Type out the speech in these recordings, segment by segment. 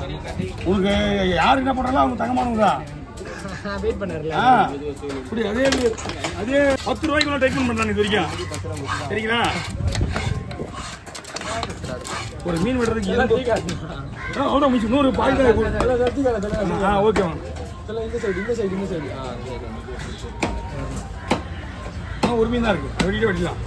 உனக்கு யார் என்ன பண்றாங்களோ அவங்க தங்கமானவங்க தான் வெயிட் பண்ணார்ல ஆ, இப்படி அதே அதே பத்து ரூபாய்க்கு ட்ரீட்மெண்ட் பண்றாங்க இது வரைக்கும் சரிங்களா ஒரு மீன் விடுறதுக்கு எண்பது- ஆ, அவ்வளோ மிச்சம் நூறு பாய் தான் இருக்கும். ஆ ஓகேவா இந்த சைடு இந்த சைடு இந்த சைடு ஆ சரி ஆ ஒரு மீன் தான் இருக்கு அது வெட்டிட்டு வெட்டிக்கலாம்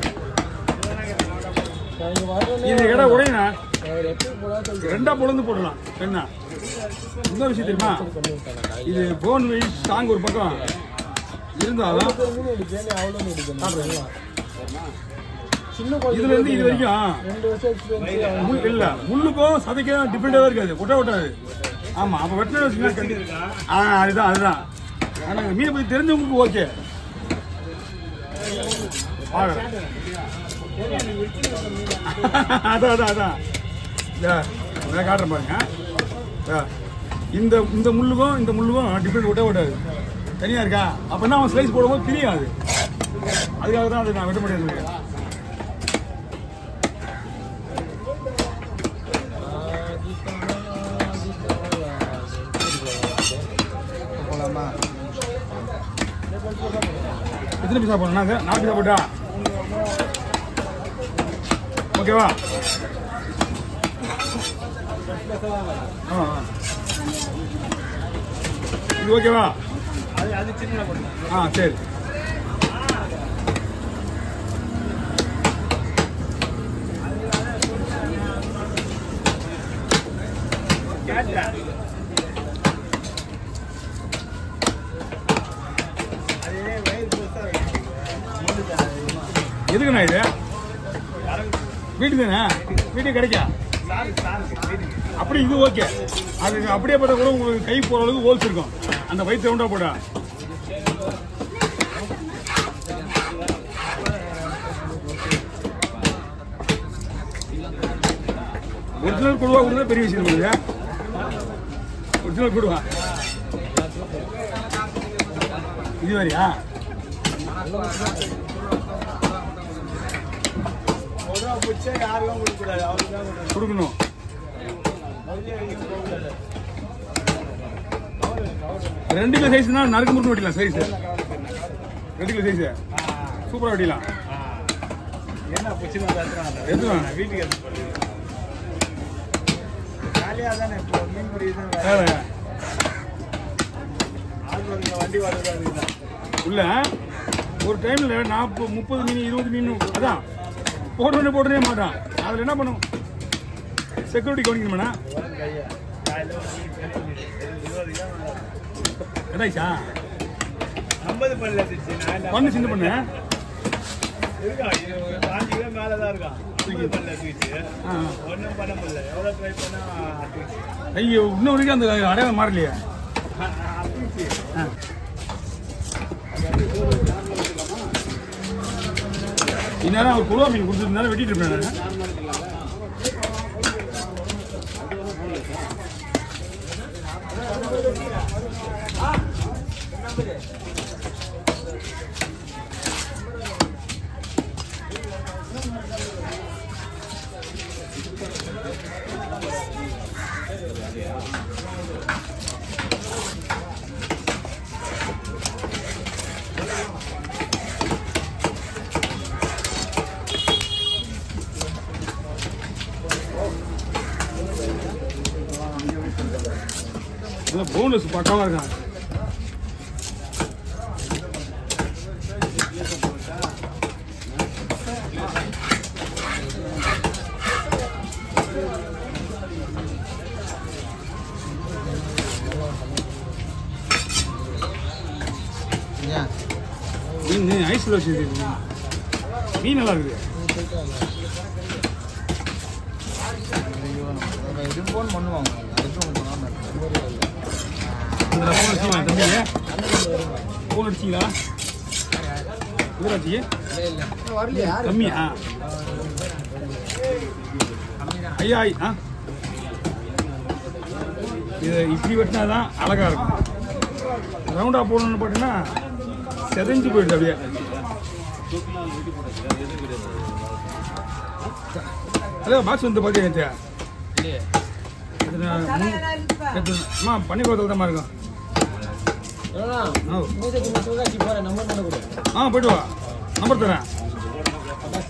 நான் இங்க வரணும்னே இது இடம் உடையினா அவர் எப்படி போடா சொல்லி ரெண்டா பொழுந்து போடலாம் என்ன இன்னொரு விஷயம் தெரியுமா பண்ணி விட்டாங்க இது போன் வெயிட் ஸ்ட்ராங் ஒரு பக்கம் இருந்தாலும் மீன் எடுக்கேன் அவ்வளோ மீன் எடுக்கணும் சின்ன குழந்தை இதுல இருந்து இது வரைக்கும் ரெண்டு வருஷம் எக்ஸ்பீரியன்ஸ் முள் இல்ல முள்ளுக்கும் சதைக்கும் டிஃப்ரெண்டா தான் இருக்காது கொட்ட கொட்டாது ஆமா அப்ப வெட்டின வச்சுன்னா கண்டி- ஆ அதுதான் அதுதான் ஆனா மீனை பத்தி தெரிஞ்சவங்களுக்கு ஓகே அதான் அதான் அதான் இதா, இதை காட்டுறேன் பாருங்க இதா, இந்த இந்த முள்ளுக்கும் இந்த முள்ளுக்கும் டிஃப்ரெண்ட் ஒட்டே ஓட்டாது தனியா இருக்கா அப்ப அவன் ஸ்லைஸ் போடும்போது தெரியாது அதுக்காக தான் அதை நான் வெட்ட முடியாது போலாமா எத்தனை பீஸா போடணும் நாங்கள் நாலு பீஸா போட்டா ஓகேவா ஆ ஆ. இது ஓகேவா ஆ சரி எதுக்குண்ணா இது வீட்டுக்கு தானே வீட்டுக்கு கிடைக்கா அப்படி இது ஓகே அது அப்படியே பார்த்தா கூட உங்களுக்கு கை போற அளவுக்கு ஹோல்ஸ் இருக்கும் அந்த வயிற்று ரவுண்டா போடா ஒரிஜினல் கொடுவா கொடுத்தா பெரிய விஷயம் இல்லையா ஒரிஜினல் கொடுவா இது வரையா கொடுக்கணும் ரெண்டு கிலோ சைஸ்னா நறுக்கு முறுக்கு வெட்டிக்கலாம் சைஸ் ரெண்டு கிலோ சைஸ் சூப்பரா வெட்டிக்கலாம் என்ன பிரச்சனை தட்டுறாங்க எடுத்துக்கலாம் வீட்டுக்கு எடுத்து போடுறது ஜாலியாக தானே இப்போ மீன் பிடிக்குது வேற. ஆள் வண்டி வர்றது அதுதான் உள்ள ஒரு டைம்ல நாற்பது முப்பது மீன் இருபது மீன் அதான் போட்டோன்னே போட்டோனே மாட்டான் அதில் என்ன பண்ணும் செக்யூரிட்டி கவனிக்கணுமாண்ணா கையை காலையில் ஒரு மீன் சேர்த்து மீன். இருபது கிலோ வரும். கடாய்ச்சா ஐம்பது பல்ல இருந்துச்சு நான் என்ன பண்ணு சின்ன பண்ணு இருக்கா இது ஒரு பாஞ்சு கிலோ மேலே தான் இருக்கான் ஐம்பது பல்ல இருந்துச்சு ஆ. ஒன்றும் பண்ண முடியல எவ்வளோ ட்ரை பண்ணா அத்துச்சு ஐயோ இன்னும் வரைக்கும் அந்த அடையாளம் மாறலையே அத்துச்சு ஆ. இந்நேரம் அவர் குழுவா மீன் கொடுத்துருந்தாலும் வெட்டிட்டு இருப்பேன் நான் போனஸ் பக்கமா இருக்கான் மீன் ஐஸ்ல வச்சு மீன் நல்லா இருக்குது இது ஃபோன் பண்ணுவாங்க அதுக்கும் பண்ணாமல் இந்த ஃபோன் அடிச்சிங்களா தம்பிங்க ஃபோன் அடிச்சிங்களா இதில் அடிச்சிங்க வரலையா கம்மியா ஐயா ஐ- ஆ இது இப்படி வெட்டினா தான் அழகா இருக்கும் ரவுண்டா போடணும்னு பார்த்தீங்கன்னா செதஞ்சு போயிடுது அப்படியே அதான் பாக்ஸ் வந்து பார்த்தியா இல்லையே அம்மா பண்ணி கொடுத்தது தான் இருக்கும் ஏன்னா ஆ. மூஞ்சி மட்டும் தான் போறேன் நம்பர் பண்ண கொடு ஆ போயிட்டு வா நம்பர் தரேன் பட்டாசு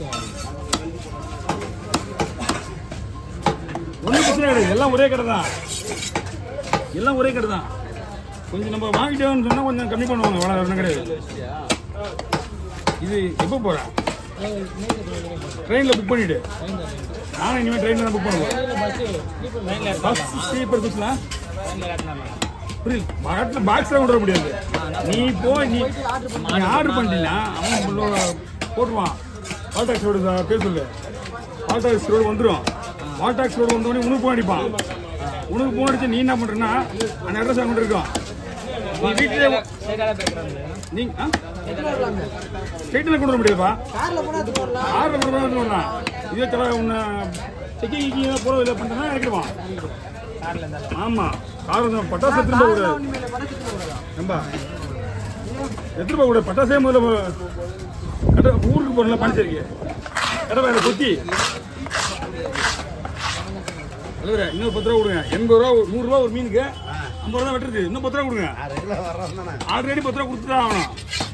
ஒன்றும் பிரச்சனை கிடையாது எல்லாம் ஒரே கடை தான் எல்லாம் ஒரே கடை தான் கொஞ்சம் நம்ம வாங்கிட்டோம்னு சொன்னால் கொஞ்சம் கம்மி பண்ணுவாங்க வேலை ஒன்றும் கிடையாது இது எப்போ போகிறேன் ட்ரெயினில் புக் பண்ணிவிடு நானும் இனிமேல் ட்ரெயினில் தான் புக் பண்ணுவேன் பஸ் ஸ்லீப்பர் பஸ்லாம் புரியல பக்கத்தில் பாக்ஸில் கொண்டு வர முடியாது நீ போய் நீ நீ ஆர்டர் பண்ணிட்டீங்கன்னா அவன் உள்ள போட்டுருவான் வால் டாக்ஸ் ரோடு பேர் சொல்லு வால் டாக்ஸ் ரோடு வந்துடும் வால் டாக்ஸ் ரோடு வந்தோடனே உனக்கு போன் அடிப்பான் உனக்கு போன் அடிச்சு நீ என்ன பண்ணுறேன்னா அந்த அட்ரஸ் அங்கே இருக்கும் நீ வீட்டிலே நீ ஆ ஸ்ட்ரெயிட்டில் கொண்டு வர முடியாதுப்பா கார்ல போனா அது வரலாம் ஆர்டர் கொண்டு வந்து வரலாம் இதே தவிர உன்னை செக்கிங் கிக்கிங் போகிற இதில் பண்ணிட்டேன்னா இறக்கிடுவான் ஆமாம் கார் வந்து பட்டாசு எடுத்துட்டு போக கூடாது ஏம்பா எடுத்துட்டு போக கூடாது பட்டாசே முதல்ல போ- கடை ஊருக்கு போகணும்ல பாண்டிச்சேரிக்கு கடை வேலை கொத்தி அல்லது இன்னொரு பத்து ரூபா கொடுங்க எண்பது ரூபா ஒரு நூறுரூவா ஒரு மீனுக்கு ஐம்பது ரூபா வெட்டுறது இன்னும் பத்து ரூபா கொடுங்க ஆல்ரெடி பத்து ரூபா கொடுத்துட்டு தான் ஆகணும்